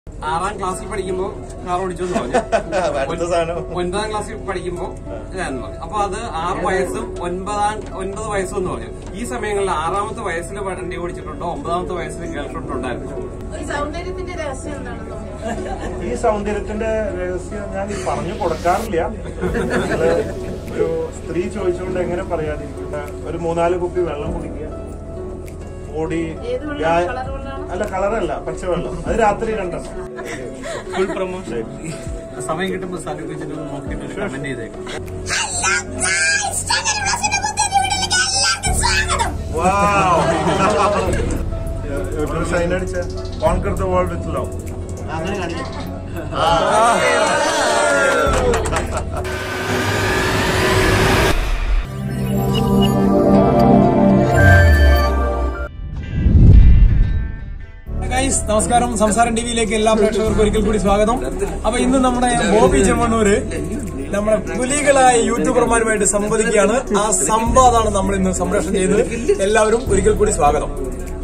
ആറാം ക്ലാസ്സിൽ പഠിക്കുമ്പോ കാർ ഓടിച്ചു എന്ന് പറഞ്ഞു അടുത്ത സാധനം ഒൻപതാം ക്ലാസ്സിൽ പഠിക്കുമ്പോ ഞാൻ പറഞ്ഞു അപ്പൊ അത് ആറ് വയസ്സും ഒൻപതാം ഒൻപത് വയസ്സും എന്ന് പറഞ്ഞു ഈ സമയങ്ങളിൽ ആറാമത്തെ വയസ്സിൽ വണ്ടി ഓടിച്ചിട്ടുണ്ടോ ഒമ്പതാമത്തെ വയസ്സിൽ ഗേൾഫ്രണ്ട് ഉണ്ടായിരുന്നു ഈ സൗന്ദര്യത്തിന്റെ രഹസ്യം എന്താണെന്ന് തോന്നുന്നു ഈ സൗന്ദര്യത്തിന്റെ രഹസ്യം ഞാൻ ഈ പറഞ്ഞു കൊടുക്കാറില്ല നിങ്ങള് ഒരു സ്ത്രീ ചോദിച്ചുകൊണ്ട് എങ്ങനെ പറയാതിരിക്കും ഒരു മൂന്നാല് കുപ്പി വെള്ളം കുടിക്കുക ഓടി ഏത് വെള്ളം? വ്യാ- കളർ വെള്ളമാണോ? അല്ല കളറല്ല പച്ചവെള്ളം അത് രാത്രി രണ്ടെണ്ണം ഫുൾ പ്രൊമോഷൻ സമയം കിട്ടുമ്പോൾ സ്ഥലം വെച്ചിട്ട് നോക്കിയിട്ട് ഒരു കമന്റ് ചെയ്തേക്കും സൈൻ അടിച്ച conquer the world with love guys നമസ്കാരം സംസാരം ടിവിയിലേക്ക് എല്ലാ പ്രേക്ഷകർക്കും ഒരിക്കൽ കൂടി സ്വാഗതം അപ്പൊ ഇന്ന് നമ്മുടെ ബോബി ചെമ്മണ്ണൂര് നമ്മുടെ പുലികളായ യൂട്യൂബർമാരുമായിട്ട് സംവദിക്കുകയാണ് ആ സംവാദമാണ് നമ്മൾ ഇന്ന് സംപ്രേഷണം ചെയ്തത് എല്ലാവരും ഒരിക്കൽ കൂടി സ്വാഗതം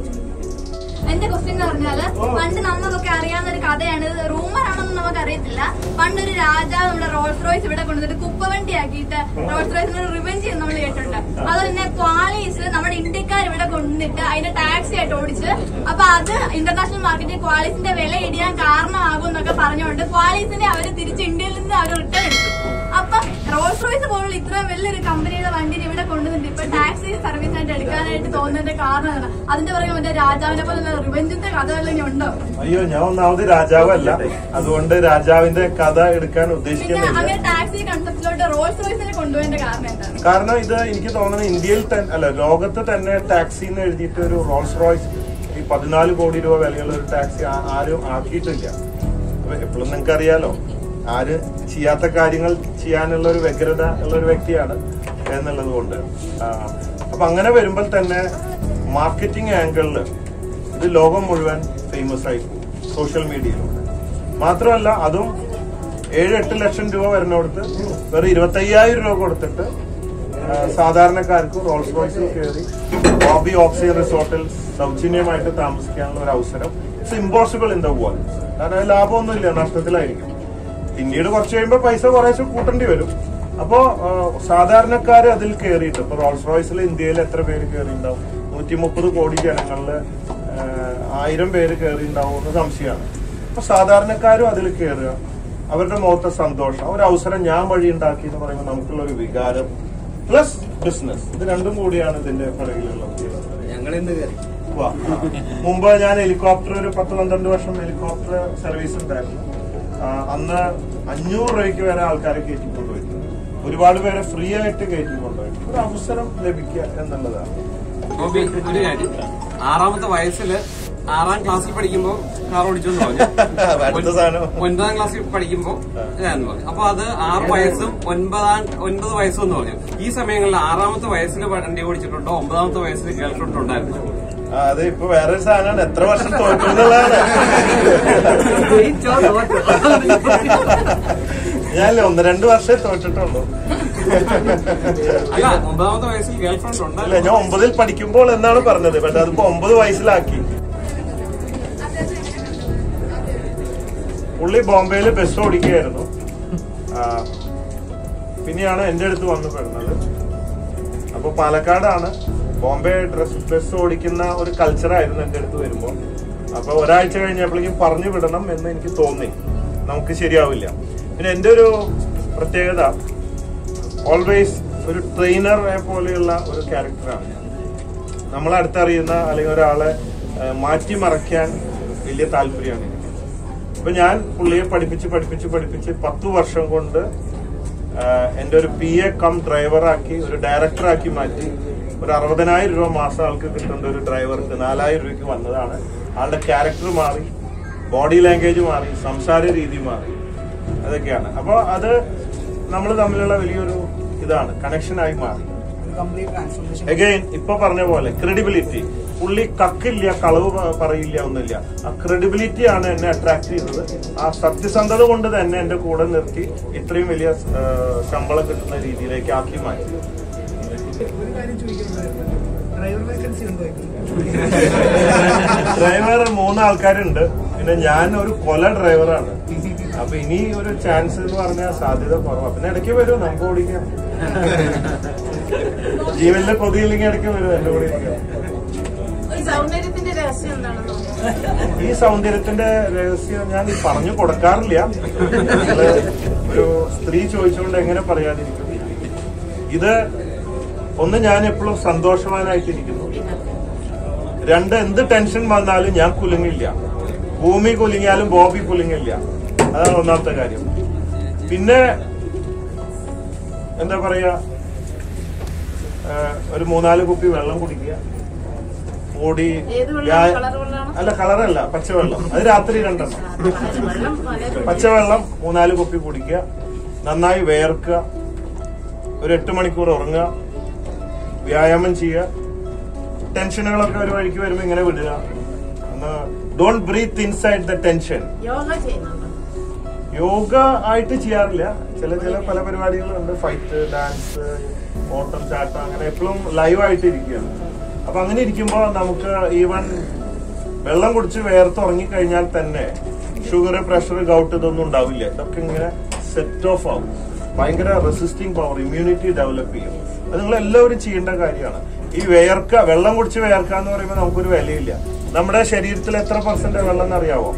എന്റെ ക്വസ്റ്റ്യൻ എന്ന് പറഞ്ഞാല് പണ്ട് നമുക്കൊക്കെ അറിയാവുന്ന ഒരു കഥയാണ് റൂമർ ആണെന്ന് നമുക്ക് അറിയത്തില്ല പണ്ടൊരു രാജാവ് നമ്മുടെ റോൾസ് റോയ്സ് ഇവിടെ കൊണ്ടുവന്നിട്ട് കുപ്പവണ്ടി ആക്കിയിട്ട് റോൾസ് റോയ്സിനോട് റിവെഞ്ച് ചെയ്യുന്ന നമ്മൾ കേട്ടിട്ടുണ്ട് അതുപോലെ തന്നെ ക്വാളീസ് നമ്മുടെ ഇന്ത്യക്കാർ ഇവിടെ കൊണ്ടുവന്നിട്ട് അതിന്റെ ടാക്സി ആയിട്ട് ഓടിച്ച് അപ്പൊ അത് ഇന്റർനാഷണൽ മാർക്കറ്റിൽ ക്വാളീസിന്റെ വില ഇടിയാൻ കാരണമാകും എന്നൊക്കെ പറഞ്ഞുകൊണ്ട് ക്വാളീസിനെ അവര് തിരിച്ച് ഇന്ത്യയിൽ നിന്ന് അവർ റിട്ടേൺ എടുത്തു അപ്പൊ റോൾസ് റോയ്സ് പോലുള്ള ഇത്രയും വലിയൊരു കമ്പനിയുടെ വണ്ടിനെ ഇവിടെ കൊണ്ടുവന്നിട്ട് ഇപ്പൊ ടാക്സി സർവീസ് ആയിട്ട് എടുക്കാനായിട്ട് തോന്നുന്നതിന്റെ കാരണം എന്താണ് അതിന്റെ പുറകെ മറ്റേ രാജാവിനെ പോലെ റിവെഞ്ചിന്റെ കഥ വല്ലതും ഉണ്ടോ അയ്യോ ഞാൻ ഒന്നാമത് രാജാവല്ല അതുകൊണ്ട് രാജാവിന്റെ കഥ എടുക്കാൻ പിന്നെ ഉദ്ദേശിക്കുന്നില്ല അങ്ങനെ ടാക്സി കൺസെപ്റ്റിലോട്ട് റോൾസ് റോയ്സിനെ കൊണ്ടുപോയതിന്റെ കാരണം എന്താണ് കാരണം ഇത് എനിക്ക് തോന്നുന്നത് ഇന്ത്യയിൽ തന്നെ അല്ല ലോകത്ത് തന്നെ ടാക്സി എന്ന് എഴുതിയിട്ട് ഒരു റോൾസ് റോയ്സ് ഈ പതിനാല് കോടി രൂപ വിലയുള്ള ഒരു ടാക്സി ആ- ആരും ആക്കിയിട്ടില്ല അപ്പൊ എപ്പോഴും നിങ്ങൾക്ക് അറിയാലോ ആര് ചെയ്യാത്ത കാര്യങ്ങൾ ചെയ്യാനുള്ള ഒരു വ്യഗ്രത ഉള്ള ഒരു വ്യക്തിയാണ് എന്നുള്ളത് കൊണ്ട് ആ, അപ്പൊ അങ്ങനെ വരുമ്പോൾ തന്നെ മാർക്കറ്റിംഗ് ആംഗിളിൽ ഇത് ലോകം മുഴുവൻ ഫേമസ് ആയി സോഷ്യൽ മീഡിയയിലൂടെ മാത്രമല്ല അതും ഏഴ് എട്ട് ലക്ഷം രൂപ വരുന്നിടത്ത് വെറും ഇരുപത്തയ്യായിരം രൂപ കൊടുത്തിട്ട് ആ, സാധാരണക്കാർക്ക് റോൾസ് റോയ്സിൽ കയറി ബോബി ഓക്സിജൻ റിസോർട്ടിൽ സൗജന്യമായിട്ട് താമസിക്കാനുള്ള ഒരു അവസരം it's impossible in the world കാരണം അത് ലാഭമൊന്നുമില്ല നഷ്ടത്തിലായിരിക്കും പിന്നീട് കുറച്ച് കഴിയുമ്പോൾ പൈസ കുറേശ്ശെ കൂട്ടേണ്ടി വരും അപ്പോ ആ, സാധാരണക്കാര് അതിൽ കയറിയിട്ട് ഇപ്പൊ റോൾസ് റോയ്സിൽ ഇന്ത്യയിൽ എത്ര പേര് കയറിയിട്ടുണ്ടാവും നൂറ്റി മുപ്പത് കോടി ജനങ്ങളില് ആ, ആയിരം പേര് കയറിയിട്ടുണ്ടാവും എന്ന് സംശയമാണ് അപ്പൊ സാധാരണക്കാരും അതിൽ കയറുക അവരുടെ മുഖത്തെ സന്തോഷം ആ ഒരു അവസരം ഞാൻ വഴി ഉണ്ടാക്കി എന്ന് പറയുമ്പോൾ നമുക്കുള്ള ഒരു വികാരം പ്ലസ് ബിസിനസ് ഇത് രണ്ടും കൂടിയാണ് ഇതിന്റെ പിറകിലുള്ള ഉദ്ദേശം വാ. മുമ്പ് ഞാൻ ഹെലികോപ്റ്റർ ഒരു പത്ത് പന്ത്രണ്ട് വർഷം ഹെലികോപ്റ്റർ സർവീസ് ഉണ്ടായിരുന്നു ആ, അന്ന് അഞ്ഞൂറ് രൂപയ്ക്ക് വരെ ആൾക്കാരെ കയറ്റി കൊണ്ടുപോയി ഒരുപാട് പേരെ ഫ്രീ ആയിട്ട് കയറ്റി കൊണ്ടുപോയി ഒരു അവസരം ലഭിക്കുക എന്നുള്ളതാണ് ബോബി ഒരു കാര്യം ആറാമത്തെ വയസ്സില് ആറാം ക്ലാസ്സിൽ പഠിക്കുമ്പോ കാർ ഓടിച്ചു എന്ന് അടുത്ത സാധനം. പറഞ്ഞു ഒൻപതാം ക്ലാസ്സിൽ പഠിക്കുമ്പോ ഞാൻ പറഞ്ഞു അപ്പൊ അത് ആറ് വയസ്സും ഒൻപതാം ഒൻപത് വയസ്സും എന്ന് പറഞ്ഞു ഈ സമയങ്ങളിൽ ആറാമത്തെ വയസ്സിൽ വണ്ടി ഓടിച്ചിട്ടുണ്ടോ ഒമ്പതാമത്തെ വയസ്സിൽ ഗേൾഫ്രണ്ട് ഉണ്ടായിരുന്നു ആ, അത് ഇപ്പൊ വേറൊരു സാധനമാണ് എത്ര വർഷം തോറ്റു എന്നുള്ളതാണ് ഞാനല്ലേ ഒന്ന് രണ്ട് വർഷമേ തോറ്റിട്ടുള്ളൂ അല്ല ഒമ്പതാമത്തെ വയസ്സിൽ ഗേൾഫ്രണ്ട് അല്ല ഉണ്ടായിരുന്നു ഞാൻ ഒമ്പതിൽ പഠിക്കുമ്പോൾ എന്നാണ് പറഞ്ഞത് പക്ഷെ അതിപ്പോ ഒമ്പത് വയസ്സിലാക്കി പുള്ളി ബോംബെയിൽ ബസ് ഓടിക്കുകയായിരുന്നു ആ, പിന്നെയാണ് എന്റെ അടുത്ത് വന്നു പെടുന്നത് അപ്പൊ പാലക്കാടാണ് ബോംബെ ഡ്രസ് ബസ് ഓടിക്കുന്ന ഒരു കൾച്ചറായിരുന്നു എന്റെ അടുത്ത് വരുമ്പോൾ അപ്പൊ ഒരാഴ്ച കഴിഞ്ഞപ്പോഴേക്കും പറഞ്ഞു വിടണം എന്ന് എനിക്ക് തോന്നി നമുക്ക് ശരിയാവില്ല പിന്നെ എന്റെ ഒരു പ്രത്യേകത ഓൾവേസ് ഒരു ട്രെയിനറെ പോലെയുള്ള ഒരു ക്യാരക്ടറാണ് ഞാൻ നമ്മളെ അടുത്തറിയുന്ന അല്ലെങ്കിൽ ഒരാളെ ആ, മാറ്റിമറയ്ക്കാൻ വലിയ താല്പര്യമാണ് എനിക്ക് അപ്പൊ ഞാൻ പുള്ളിയെ പഠിപ്പിച്ച് പഠിപ്പിച്ച് പഠിപ്പിച്ച് പത്ത് വർഷം കൊണ്ട് ആ, എന്റെ ഒരു പി എ കം ഡ്രൈവറാക്കി ഒരു ഡയറക്ടറാക്കി മാറ്റി ഒരു അറുപതിനായിരം രൂപ മാസം ആൾക്ക് കിട്ടേണ്ട ഒരു ഡ്രൈവർക്ക് നാലായിരം രൂപയ്ക്ക് വന്നതാണ് ആളുടെ ക്യാരക്ടർ മാറി ബോഡി ലാംഗ്വേജ് മാറി സംസാര രീതി മാറി അതൊക്കെയാണ് അപ്പൊ അത് നമ്മൾ തമ്മിലുള്ള വലിയൊരു ഇതാണ് കണക്ഷനായി മാറി അഗൈൻ ഇപ്പൊ പറഞ്ഞ പോലെ ക്രെഡിബിലിറ്റി പുള്ളി കക്കില്ല കളവ് പ- പറയില്ല ഒന്നുമില്ല ആ ക്രെഡിബിലിറ്റി ആണ് എന്നെ അട്രാക്ട് ചെയ്തത് ആ സത്യസന്ധത കൊണ്ട് തന്നെ എന്റെ കൂടെ നിർത്തി ഇത്രയും വലിയ ആ, ശമ്പളം കിട്ടുന്ന രീതിയിലേക്ക് ആക്കി മാറ്റി ഒരു കാര്യം ചോദിക്കുന്നത് ഡ്രൈവർ വേക്കൻസി ഉണ്ടോ ഡ്രൈവർ മൂന്ന് ആൾക്കാരുണ്ട് പിന്നെ ഞാൻ ഒരു കൊല ഡ്രൈവറാണ് അപ്പൊ ഇനി ഒരു ചാൻസ് എന്ന് പറഞ്ഞാൽ സാധ്യത കുറവാണ് പിന്നെ ഇടയ്ക്ക് വരും നമുക്ക് ഓടിക്കാം ജീവനിലെ കൊതിയില്ലെങ്കിൽ ഇടയ്ക്ക് വരും എന്റെ കൂടെ ഇരിക്കാം. ഈ സൗന്ദര്യത്തിന്റെ രഹസ്യം എന്താണെന്ന് തോന്നുന്നു ഈ സൗന്ദര്യത്തിന്റെ രഹസ്യം ഞാൻ പറഞ്ഞു കൊടുക്കാറില്ല നിങ്ങള് ഒരു സ്ത്രീ ചോദിച്ചുകൊണ്ട് എങ്ങനെ പറയാതിരിക്കും ഇത് ഒന്ന് ഞാൻ എപ്പോഴും സന്തോഷവാനായിട്ടിരിക്കുന്നു രണ്ട് എന്ത് ടെൻഷൻ വന്നാലും ഞാൻ കുലുങ്ങില്ല ഭൂമി കുലുങ്ങിയാലും ബോബി കുലുങ്ങില്ല അതാണ് ഒന്നാമത്തെ കാര്യം പിന്നെ എന്താ പറയാ ആ, ഒരു മൂന്നാല് കുപ്പി വെള്ളം കുടിക്കുക ഓടി ഏത് വെള്ളം? വ്യായ- കളർ വെള്ളമാണോ? അല്ല കളറല്ല പച്ചവെള്ളം അത് രാത്രി രണ്ടെണ്ണം വെള്ളം വളരെ പച്ചവെള്ളം മൂന്നാല് കുപ്പി കുടിക്കുക നന്നായി വേർക്കുക ഒരു എട്ട് മണിക്കൂർ ഉറങ്ങുക വ്യായാമം ചെയ്യുക ടെൻഷനുകളൊക്കെ ഒരു വഴിക്ക് വരുമ്പോൾ ഇങ്ങനെ വിടുക don't breathe inside the tension yoga ചെയ്യുന്നുണ്ടോ യോഗ ആയിട്ട് ചെയ്യാറില്ല ചില ചില പല പരിപാടികളുണ്ട് ഫൈറ്റ് ഡാൻസ് ഓട്ടം ചാട്ടം അങ്ങനെ എപ്പോഴും ലൈവ് ആയിട്ട് ഇരിക്കുകയാണ് അപ്പൊ അങ്ങനെ ഇരിക്കുമ്പോൾ നമുക്ക് ഈവൻ വെള്ളം കുടിച്ച് വേർത്ത് ഉറങ്ങിക്കഴിഞ്ഞാൽ തന്നെ ഷുഗർ പ്രഷർ ഗൗട്ട് ഇതൊന്നും ഉണ്ടാവില്ല ഇതൊക്കെ ഇങ്ങനെ സെറ്റ് ഓഫ് ആവും ഭയങ്കര റെസിസ്റ്റിംഗ് പവർ ഇമ്മ്യൂണിറ്റി ഡെവലപ്പ് ചെയ്യും അത് നിങ്ങൾ എല്ലാവരും ചെയ്യേണ്ട കാര്യമാണ് ഈ വേർക്ക വെള്ളം കുടിച്ച് വേർക്ക എന്ന് പറയുമ്പോൾ നമുക്കൊരു വിലയില്ല നമ്മുടെ ശരീരത്തിൽ എത്ര പെർസെന്റ് വെള്ളം എന്നറിയാവോ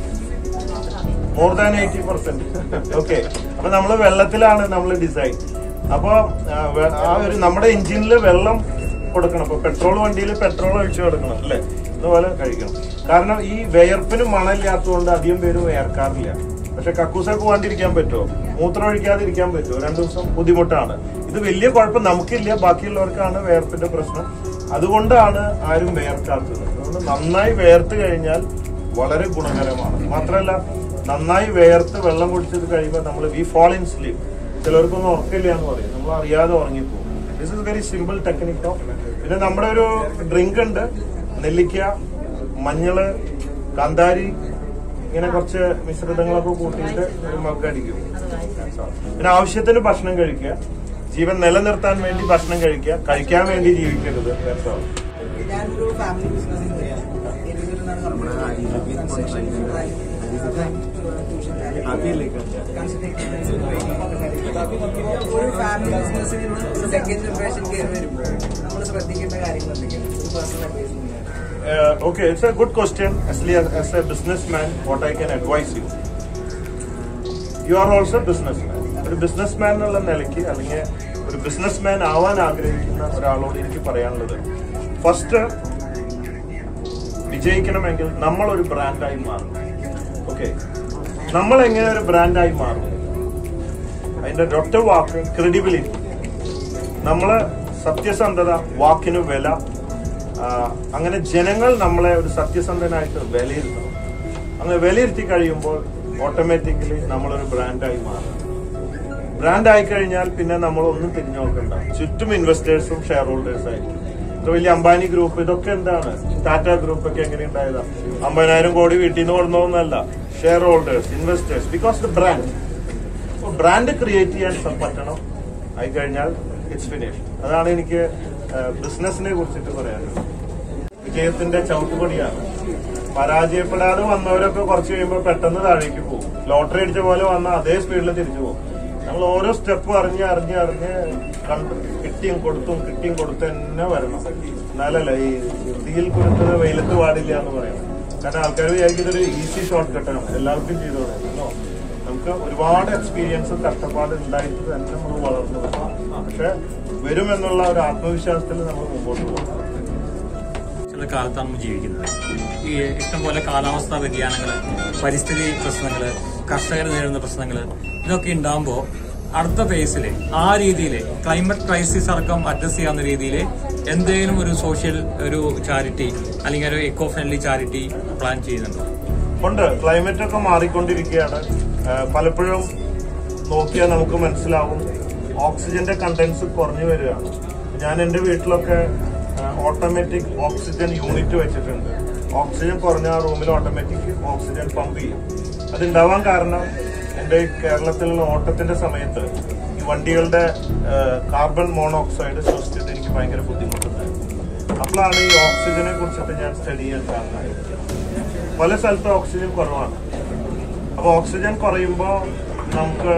more than eighty percent okay അപ്പൊ നമ്മൾ വെള്ളത്തിലാണ് നമ്മൾ ഡിസൈൻ അപ്പൊ ആ, വെ- ആ ഒരു നമ്മുടെ എഞ്ചിനിൽ വെള്ളം കൊടുക്കണം ഇപ്പൊ പെട്രോൾ വണ്ടിയിൽ പെട്രോൾ ഒഴിച്ചു കൊടുക്കണം അല്ലെ അതുപോലെ കഴിക്കണം കാരണം ഈ വിയർപ്പിന് മണമില്ലാത്തതുകൊണ്ട് അധികം പേര് വേർക്കാറില്ല പക്ഷെ കക്കൂസൊക്കെ പോകാണ്ടിരിക്കാൻ പറ്റുമോ മൂത്രം ഒഴിക്കാതിരിക്കാൻ പറ്റുമോ രണ്ടു ദിവസം ബുദ്ധിമുട്ടാണ് ഇത് വലിയ കുഴപ്പം നമുക്കില്ല ബാക്കിയുള്ളവർക്കാണ് വേർപ്പിന്റെ പ്രശ്നം അതുകൊണ്ടാണ് ആരും വേർക്കാത്തത് അതുകൊണ്ട് നന്നായി വേർത്ത് കഴിഞ്ഞാൽ വളരെ ഗുണകരമാണ് മാത്രമല്ല നന്നായി വേർത്ത് വെള്ളം കുടിച്ചത് കഴിയുമ്പോൾ നമ്മൾ വി ഫോൾ ഇൻ സ്ലീപ്പ് ചിലർക്കൊന്നും ഉറക്കില്ല എന്ന് പറയും നമ്മൾ അറിയാതെ ഉറങ്ങിപ്പോകും this is very simple technique of പിന്നെ നമ്മുടെ ഒരു ഡ്രിങ്ക് ഉണ്ട് നെല്ലിക്ക മഞ്ഞള് കാന്താരി ഇങ്ങനെ കുറച്ച് മിശ്രിതങ്ങളൊക്കെ കൂട്ടിയിട്ട് ഒരു മഗ് അടിക്കും പിന്നെ ആവശ്യത്തിന് ഭക്ഷണം കഴിക്കുക ജീവൻ നിലനിർത്താൻ വേണ്ടി ഭക്ഷണം കഴിക്കുക കഴിക്കാൻ വേണ്ടി ജീവിക്കരുത് That's all. ഞാനൊരു ഫാമിലി ബിസിനസ് എന്നാണ് ഒരു ഫാമിലി ബിസിനസ്സിൽ നിന്ന് ഒരു സെക്കൻഡ് ജനറേഷൻ കയറി വരുമ്പോൾ നമ്മൾ ശ്രദ്ധിക്കേണ്ട കാര്യങ്ങൾ എന്തൊക്കെയാണ് ഒരു personal advice Uh, okay, it's a good question. Actually, as, as a businessman, what I can advise you. You are also a businessman. ഒരു ബിസിനസ്മാൻ എന്നുള്ള നിലയ്ക്ക് അല്ലെങ്കിൽ ഒരു ബിസിനസ്മാൻ ആവാൻ ആഗ്രഹിക്കുന്ന ഒരാളോട് എനിക്ക് പറയാനുള്ളത് ഫസ്റ്റ് വിജയിക്കണമെങ്കിൽ നമ്മൾ ഒരു ബ്രാൻഡായി മാറും ഓക്കെ നമ്മൾ എങ്ങനെ ഒരു ബ്രാൻഡായി മാറും അതിന്റെ ഒറ്റ വാക്ക് ക്രെഡിബിലിറ്റി നമ്മള് സത്യസന്ധത വാക്കിന് വില ആ, അങ്ങനെ ജനങ്ങൾ നമ്മളെ ഒരു സത്യസന്ധനായിട്ട് വിലയിരുത്തണം അങ്ങനെ വിലയിരുത്തി കഴിയുമ്പോൾ ഓട്ടോമാറ്റിക്കലി നമ്മളൊരു ബ്രാൻഡായി മാറും ബ്രാൻഡ് ആയി കഴിഞ്ഞാൽ പിന്നെ നമ്മൾ ഒന്നും തിരിഞ്ഞു നോക്കണ്ട ചുറ്റും ഇൻവെസ്റ്റേഴ്സും ഷെയർ ഹോൾഡേഴ്സ് ആയിരിക്കും ഇത്ര വലിയ അംബാനി ഗ്രൂപ്പ് ഇതൊക്കെ എന്താണ് ടാറ്റ ഗ്രൂപ്പ് ഒക്കെ എങ്ങനെ ഉണ്ടായതാ അമ്പതിനായിരം കോടി വീട്ടിൽ നിന്ന് കൊടുക്കുന്നൊന്നല്ല shareholders investors because the brand brand create ചെയ്യാൻ സ- പറ്റണം ആയി കഴിഞ്ഞാൽ ഇറ്റ്സ് ഫിനിഷ് അതാണ് എനിക്ക് ബിസിനസിനെ കുറിച്ചിട്ട് പറയാനുള്ളത് വിജയത്തിന്റെ ചവിട്ടുപടിയാണ് പരാജയപ്പെടാതെ വന്നവരൊക്കെ കുറച്ച് കഴിയുമ്പോൾ പെട്ടെന്ന് താഴേക്ക് പോകും ലോട്ടറി അടിച്ച പോലെ വന്ന അതേ സ്പീഡിൽ തിരിച്ചു പോകും നമ്മൾ ഓരോ സ്റ്റെപ്പ് അറിഞ്ഞ് അറിഞ്ഞ് അറിഞ്ഞ് കണ്ട് കിട്ടിയും കൊടുത്തും കിട്ടിയും കൊടുത്ത് തന്നെ വരണം എന്നാലല്ല ഈ തീയിൽ കൊടുത്തത് വെയിലത്ത് പാടില്ല എന്ന് പറയണം കാരണം ആൾക്കാർ വിചാരിക്കും ഇതൊരു ഈസി ഷോർട്ട് കട്ടാണ് എല്ലാവർക്കും ചെയ്തോളെ No. നമുക്ക് ഒരുപാട് എക്സ്പീരിയൻസ് കഷ്ടപ്പാട് ഉണ്ടായിട്ട് തന്നെ നമ്മൾ വളർന്നു വരണം പക്ഷെ വരുമെന്നുള്ള ഒരു ആത്മവിശ്വാസത്തിൽ നമ്മൾ മുമ്പോട്ട് പോകണം ചില കാലത്താണ് നമ്മൾ ജീവിക്കുന്നത് ഈ ഇഷ്ടംപോലെ കാലാവസ്ഥാ വ്യതിയാനങ്ങൾ പരിസ്ഥിതി പ്രശ്നങ്ങൾ കർഷകർ നേരിടുന്ന പ്രശ്നങ്ങൾ ഇതൊക്കെ ഉണ്ടാകുമ്പോൾ അടുത്ത ഫേസിൽ ആ രീതിയിൽ ക്ലൈമറ്റ് ക്രൈസിസ് അടക്കം അഡ്രസ് ചെയ്യാവുന്ന രീതിയിൽ എന്തെങ്കിലും ഒരു സോഷ്യൽ ഒരു ചാരിറ്റി അല്ലെങ്കിൽ ഒരു എക്കോ ഫ്രണ്ട്ലി ചാരിറ്റി പ്ലാൻ ചെയ്യുന്നുണ്ടോ ഉണ്ട് ക്ലൈമറ്റ് ഒക്കെ മാറിക്കൊണ്ടിരിക്കുകയാണ് ആ, പലപ്പോഴും നോക്കിയാൽ നമുക്ക് മനസ്സിലാവും ഓക്സിജന്റെ കണ്ടൻസ് കുറഞ്ഞു വരികയാണ് ഞാൻ എൻ്റെ വീട്ടിലൊക്കെ ഓട്ടോമാറ്റിക് ഓക്സിജൻ യൂണിറ്റ് വെച്ചിട്ടുണ്ട് ഓക്സിജൻ കുറഞ്ഞ ആ റൂമിൽ ഓട്ടോമാറ്റിക് ഓക്സിജൻ പമ്പ് ചെയ്യും അതുണ്ടാവാൻ കാരണം എൻ്റെ ഈ കേരളത്തിലുള്ള ഓട്ടത്തിന്റെ സമയത്ത് ഈ വണ്ടികളുടെ കാർബൺ മോണോക്സൈഡ് ശ്വസിച്ചിട്ട് എനിക്ക് ഭയങ്കര ബുദ്ധിമുട്ടുണ്ടായിരുന്നു അപ്പോഴാണ് ഈ ഓക്സിജനെ കുറിച്ചിട്ട് ഞാൻ സ്റ്റഡി ചെയ്യാൻ കാരണമായത് പല സ്ഥലത്തും ഓക്സിജൻ കുറവാണ് അപ്പൊ ഓക്സിജൻ കുറയുമ്പോൾ നമുക്ക്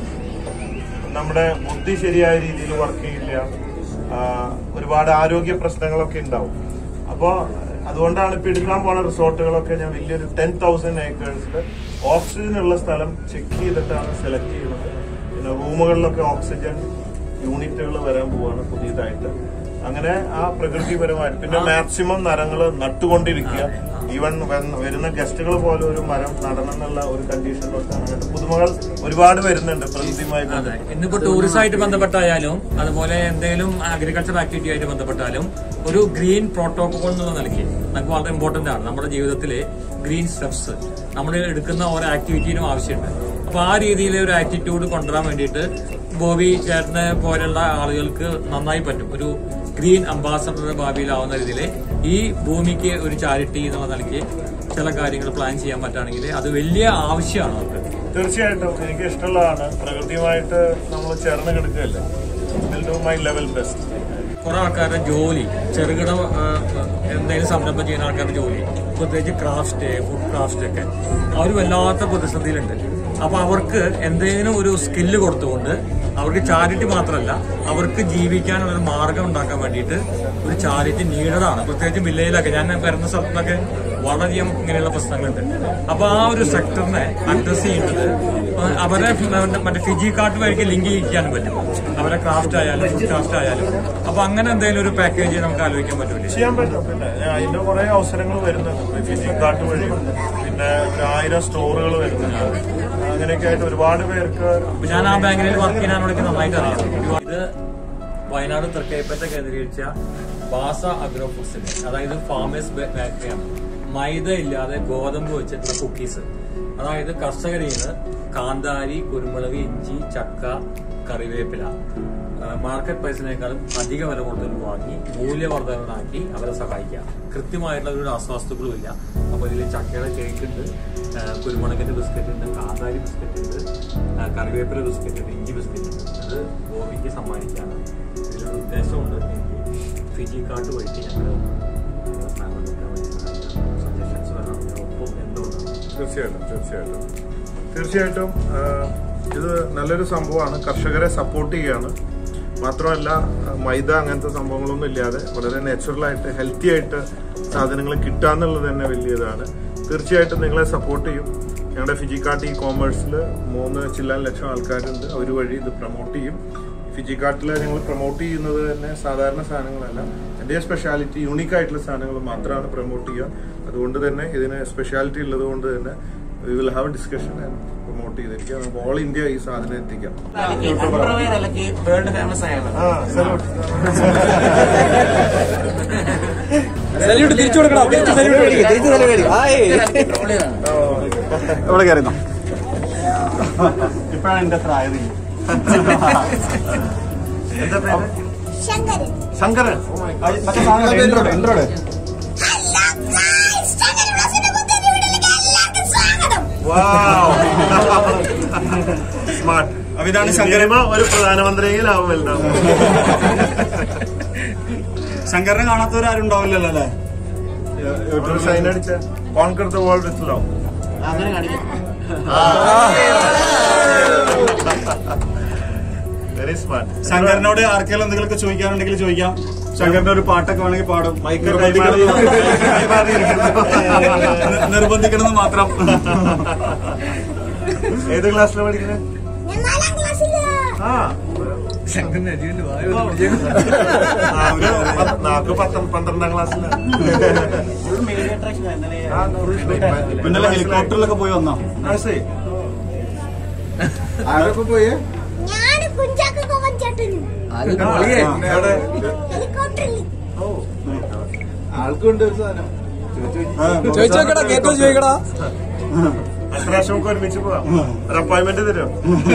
നമ്മുടെ ബുദ്ധി ശരിയായ രീതിയിൽ വർക്ക് ചെയ്യില്ല ആ, ഒരുപാട് ആരോഗ്യ പ്രശ്നങ്ങളൊക്കെ ഉണ്ടാവും അപ്പോൾ അതുകൊണ്ടാണ് ഇപ്പൊ എടുക്കാൻ പോണ റിസോർട്ടുകളൊക്കെ ഞാൻ വലിയൊരു ടെൻ തൗസൻഡ് ഏക്കേഴ്സിൽ ഓക്സിജൻ ഉള്ള സ്ഥലം ചെക്ക് ചെയ്തിട്ടാണ് സെലക്ട് ചെയ്യുന്നത് പിന്നെ റൂമുകളിലൊക്കെ ഓക്സിജൻ യൂണിറ്റുകൾ വരാൻ പോവാണ് പുതിയതായിട്ട് അങ്ങനെ ആ പ്രകൃതിപരമായിട്ട് പിന്നെ മാക്സിമം മരങ്ങൾ നട്ടുകൊണ്ടിരിക്കുക ഈവൻ വരുന്ന ഗസ്റ്റുകൾ പോലും ഒരു മരം നടണം എന്നുള്ള ഒരു കണ്ടീഷനിലോട്ടാണ് അങ്ങനത്തെ പുതുമകൾ ഒരുപാട് വരുന്നുണ്ട് പ്രകൃതിയുമായി അതെ ഇന്നിപ്പോ ടൂറിസമായിട്ട് ബന്ധപ്പെട്ടായാലും അതുപോലെ എന്തെങ്കിലും അഗ്രികൾച്ചർ ആക്ടിവിറ്റി ആയിട്ട് ബന്ധപ്പെട്ടാലും ഒരു ഗ്രീൻ പ്രോട്ടോകോൾ എന്നുള്ള നിലയ്ക്ക് നമുക്ക് വളരെ ഇമ്പോർട്ടന്റ് ആണ് നമ്മുടെ ജീവിതത്തിലെ ഗ്രീൻ സ്റ്റെപ്സ് നമ്മൾ എടുക്കുന്ന ഓരോ ആക്ടിവിറ്റിയിലും ആവശ്യമുണ്ട് അപ്പൊ ആ രീതിയിലെ ഒരു ആറ്റിറ്റ്യൂഡ് കൊണ്ടുവരാൻ വേണ്ടിയിട്ട് ബോബി ചേട്ടനെ പോലുള്ള ആളുകൾക്ക് നന്നായി പറ്റും ഒരു ഗ്രീൻ അംബാസഡർ ഭാവിയിലാവുന്ന രീതിയിൽ ഈ ഭൂമിക്ക് ഒരു ചാരിറ്റി എന്നുള്ള നിലയ്ക്ക് ചില കാര്യങ്ങൾ പ്ലാൻ ചെയ്യാൻ പറ്റുകയാണെങ്കിൽ അത് വലിയ ആവശ്യമാണ് നമുക്ക് തീർച്ചയായിട്ടും എനിക്ക് ഇഷ്ടമുള്ളതാണ് പ്രകൃതിയുമായിട്ട് നമ്മൾ ചേർന്ന് കിടക്കുകയല്ലേ will do my level best കുറെ ആൾക്കാരുടെ ജോലി ചെറുകിട ആ, എന്തെങ്കിലും സംരംഭം ചെയ്യുന്ന ആൾക്കാരുടെ ജോലി പ്രത്യേകിച്ച് ക്രാഫ്റ്റ് ഫുഡ് ക്രാഫ്റ്റ് ഒക്കെ അവർ വല്ലാത്ത പ്രതിസന്ധിയിലുണ്ട് അപ്പൊ അവർക്ക് എന്തെങ്കിലും ഒരു സ്കില്ല് കൊടുത്തുകൊണ്ട് അവർക്ക് ചാരിറ്റി മാത്രമല്ല അവർക്ക് ജീവിക്കാനുള്ള ഒരു മാർഗം ഉണ്ടാക്കാൻ വേണ്ടിയിട്ട് ഒരു ചാരിറ്റി നീഡഡാണ് പ്രത്യേകിച്ച് വില്ലയിലൊക്കെ ഞാൻ വരുന്ന സ്ഥലത്തൊക്കെ വളരെയധികം ഇങ്ങനെയുള്ള പ്രശ്നങ്ങളുണ്ട് അപ്പൊ ആ ഒരു സെക്ടറിനെ അഡ്രസ് ചെയ്യുന്നത് അവരെ മറ്റേ ഫിജി കാർഡ് വഴിക്ക് ലിങ്ക് ചെയ്യിക്കാനും പറ്റും അവരെ ക്രാഫ്റ്റ് ആയാലും ഫുഡ് ക്രാഫ്റ്റ് ആയാലും അപ്പൊ അങ്ങനെ എന്തെങ്കിലും ഒരു പാക്കേജ് നമുക്ക് ആലോചിക്കാൻ പറ്റൂലേ ചെയ്യാൻ പറ്റും പിന്നെ അതിന്റെ കുറെ അവസരങ്ങൾ വരുന്നുണ്ട് ഫിജി കാർട്ട് വഴി പിന്നെ ഒരു ആയിരം സ്റ്റോറുകൾ വരുന്നുണ്ട് അങ്ങനെയൊക്കെ ആയിട്ട് ഒരുപാട് പേർക്ക് അപ്പൊ ഞാൻ ആ ബാങ്കിൽ വർക്ക് ചെയ്യാനോടൊക്കെ നന്നായിട്ട് അറിയാം ഇത് വയനാട് തൃക്കൈപ്പറ്റ കേന്ദ്രീകരിച്ച ബാസ അഗ്രോ ഫുഡ്സിന്റെ അതായത് ഫാമേഴ്സ് ബേക്കറിയാണ് മൈദ ഇല്ലാതെ ഗോതമ്പ് വെച്ചിട്ടുള്ള കുക്കീസ് അതായത് കർഷകരിൽ നിന്ന് കാന്താരി കുരുമുളക് ഇഞ്ചി ചക്ക കറിവേപ്പില ആ, മാർക്കറ്റ് പ്രൈസിനേക്കാളും അധിക വില കൊടുത്തു വാങ്ങി മൂല്യവർദ്ധനമാക്കി അവരെ സഹായിക്കുക കൃത്യമായിട്ടുള്ള ഒരു രാസവസ്തുക്കളും ഇല്ല അപ്പൊ ഇതിൽ ചക്കയുടെ കേക്ക് ഉണ്ട് ആ, കുരുമുളകിന്റെ ബിസ്ക്കറ്റ് ഉണ്ട് കാന്താരി ബിസ്ക്കറ്റ് ഉണ്ട് ആ, കറിവേപ്പില ബിസ്ക്കറ്റ് ഉണ്ട് ഇഞ്ചി ബിസ്ക്കറ്റ് ഉണ്ട് ഇത് ഗോപിക്ക് സമ്മാനിക്കാണ് ഇതിലൊരു ഉദ്ദേശമുണ്ട് എനിക്ക് ഫിജി കാർഡ് വഴിക്ക് ഞങ്ങൾ സജഷൻസ് വരാം ഒപ്പം എന്തുകൊണ്ടാണ് തീർച്ചയായിട്ടും തീർച്ചയായിട്ടും തീർച്ചയായിട്ടും ആ, ഇത് നല്ലൊരു സംഭവമാണ് കർഷകരെ സപ്പോർട്ട് ചെയ്യാണ് മാത്രമല്ല ആ, മൈദ അങ്ങനത്തെ സംഭവങ്ങളൊന്നും ഇല്ലാതെ വളരെ നാച്ചുറലായിട്ട് ഹെൽത്തി ആയിട്ട് സാധനങ്ങൾ കിട്ടാന്നുള്ളത് തന്നെ വലിയതാണ് തീർച്ചയായിട്ടും നിങ്ങളെ സപ്പോർട്ട് ചെയ്യും ഞങ്ങളുടെ ഫിജിക്കാട്ട് ഇ കോമേഴ്സിൽ മൂന്ന് ചില്ലാൻ ലക്ഷം ആൾക്കാരുണ്ട് അവർ വഴി ഇത് പ്രൊമോട്ട് ചെയ്യും ഫിജിക്കാട്ടിൽ ഞങ്ങൾ പ്രൊമോട്ട് ചെയ്യുന്നത് തന്നെ സാധാരണ സാധനങ്ങളല്ല എൻ്റെ സ്പെഷ്യാലിറ്റി യൂണീക്ക് ആയിട്ടുള്ള സാധനങ്ങൾ മാത്രമാണ് പ്രൊമോട്ട് ചെയ്യുക അതുകൊണ്ട് തന്നെ ഇതിന് സ്പെഷ്യാലിറ്റി ഉള്ളത് കൊണ്ട് തന്നെ we will have discussion promote ചെയ്തിരിക്കുക നമുക്ക് ഓൾ ഇന്ത്യ ഈ സാധനം എത്തിക്കാം വേൾഡ് ഫേമസ് ആയാണ് ആ സല്യൂട്ട് സല്യൂട്ട് തിരിച്ചു കൊടുക്കണം തിരിച്ചു സല്യൂട്ട് എവിടെ കയറുന്നു ഇപ്പോഴാണ് എന്റെ പ്രായതി എന്താ പേര് ശങ്കരൻ ശങ്കരൻ മറ്റേ സാധനം ഇൻട്രോഡ് ഇൻട്രോഡ് ശങ്കരൻ ബ്ലസ്സിന്റെ പുതിയ വീട്ടിലേക്ക് എല്ലാവർക്കും സ്വാഗതം സ്മാർട്ട് അപ്പൊ ഇതാണ് ശങ്കരൻ. ശങ്കരമ ഒരു പ്രധാനമന്ത്രിയെങ്കിലാവും വലുതാവും ശങ്കരനെ കാണാത്തവരാരും ഉണ്ടാവില്ലല്ലോ അല്ലേ ഒരു സൈൻ അടിച്ച conquer the world with love അങ്ങനെ കാണിക്കാം വെരി സ്മാർട്ട് ശങ്കരനോട് ആർക്കെങ്കിലും എന്തെങ്കിലുമൊക്കെ ചോദിക്കാനുണ്ടെങ്കിൽ ചോദിക്കാം ശങ്കരന്റെ ഒരു പാട്ടൊക്കെ വേണമെങ്കിൽ പാടും മൈക്ക് നിർബന്ധിക്കണമെന്ന് മാത്രം ഏത് ക്ലാസ്സിലാണ് പഠിക്കുന്നത് ഞാൻ നാലാം ക്ലാസ്സില് ആ ആ, ഒരു പത്ത്- നാക്ക് പത്ത പന്ത്രണ്ടാം ക്ലാസ്സിലാണ് ആ, പിന്നെ ഹെലികോപ്റ്ററിലൊക്കെ പോയി വന്നോ ആ, ശരി. ആരൊക്കെ പോയി ഞാൻ കുഞ്ചാക്ക കോവൻ ചേട്ടനും എവിടെ? ഹെലികോപ്റ്ററിൽ ആൾക്കുണ്ട് ഒരു സാധനം ചോദിച്ചോക്കടാ കേട്ടോ ചോദിക്കടാ അടുത്ത പ്രാവശ്യം നമുക്ക് ഒരുമിച്ച് പോവാം ഒരു അപ്പോയിന്റ്മെന്റ് തരും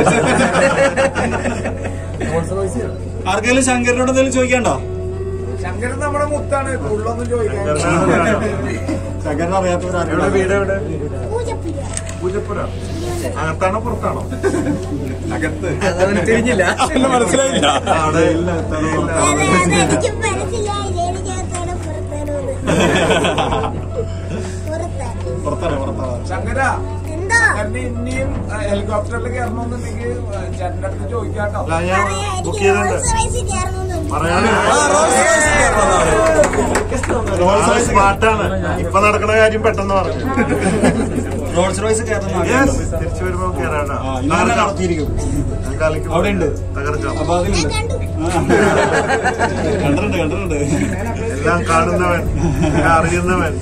ആർക്കെങ്കിലും ശങ്കരനോട് എന്തെങ്കിലും ചോദിക്കണ്ടോ ശങ്കരൻ നമ്മുടെ മുത്താണ് ഉള്ളൊന്നും ചോദിക്കാൻ ശങ്കരൻ എവിടെ അറിയാത്തവരാരും വീട് എവിടെ പൂജപ്പുര പൂജപ്പുര അകത്താണോ പുറത്താണോ തിരിഞ്ഞില്ല എന്നെ മനസ്സിലായില്ല ആ, അവിടെ ഇല്ല, എത്താനോ പുറത്താണോ? അതാണ് എനിക്ക് മനസ്സിലായില്ല എനിക്കകത്താണ് പുറത്താണോ പുറത്താണ് പുറത്തറ പുറത്തറ ശങ്കര എന്താ എന്നെ ഇനിയും ഹെലികോപ്റ്ററിൽ കയറണമെന്നുണ്ടെങ്കിൽ ചേട്ടൻ്റെ അടുത്ത് ചോദിക്കാട്ടോ അല്ല ഞാൻ ബുക്ക് പറയാ ചെയ്തിട്ടുണ്ട് റോൾസ് റോയ്സ് കയറണമെന്നുണ്ട് പറയാൻ ആ, റോൾസ് റോയ്സ് കയറണം. റോൾസ് റോയ്സ് സ്മാർട്ടാണ് ഇപ്പൊ നടക്കുന്ന കാര്യം പെട്ടെന്ന് പറഞ്ഞു റോൾസ് റോയ്സ് കയറുന്ന Yes, തിരിച്ചു വരുമ്പോ കേറാട്ടോ ഇന്ന് തന്നെ നടത്തിയിരിക്കും ഞാൻ കളിക്കും അവിടെ ഉണ്ട്. തകർച്ചോ അപ്പൊ ഞാൻ അതിലുണ്ട് കണ്ടു കണ്ടിട്ടുണ്ട് കണ്ടിട്ടുണ്ട് എല്ലാം കാണുന്നവൻ എല്ലാം അറിയുന്നവൻ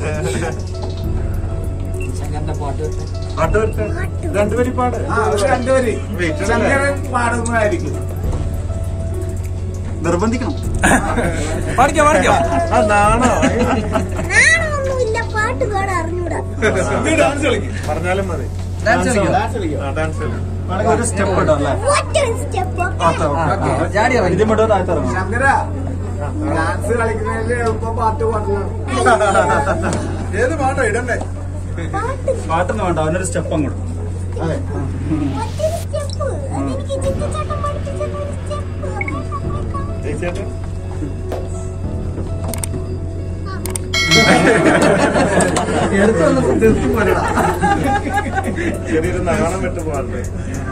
പാട്ട് വരട്ടെ രണ്ടുപേരും പാട് ആ ഒരു രണ്ടുപേര് Wait, അല്ലേ? ശങ്കരൻ പാടുന്നതായിരിക്കും നിർബന്ധിക്കണം പാടിക്കാം പാടിക്കാം ആ നാണോ നാണമൊന്നുമില്ല പാട്ട് പാടാൻ അറിഞ്ഞൂടാ ഡാൻസ് കളിക്കും പറഞ്ഞാലും മതി ഡാൻസ് കളിക്കും ആ ഡാൻസ് കളിക്കും ഒരു സ്റ്റെപ്പ് ഇട്ടോ അല്ലേ ഒറ്റ സ്റ്റെപ്പ് ഇത് മുട്ടോ താഴ്ത്തിറങ്ങും ശങ്കര ഡാൻസ് കളിക്കുന്നതിൽ എളുപ്പം പാട്ട് പാടുന്നു ഏത് പാട്ടോ ഇടണ്ടേ പാട്ട് പാട്ടൊന്നും വേണ്ട അവനൊരു സ്റ്റെപ്പ് അങ്ങോട്ട് ഒറ്റ സ്റ്റെപ്പ് അതെനിക്ക് ചിത്തച്ചാട്ടം പഠിപ്പിച്ച ഒരു സ്റ്റെപ്പ് ചേച്ചിയേട്ടൻ ചെറിയൊരു നാണം വിട്ട് പാടേ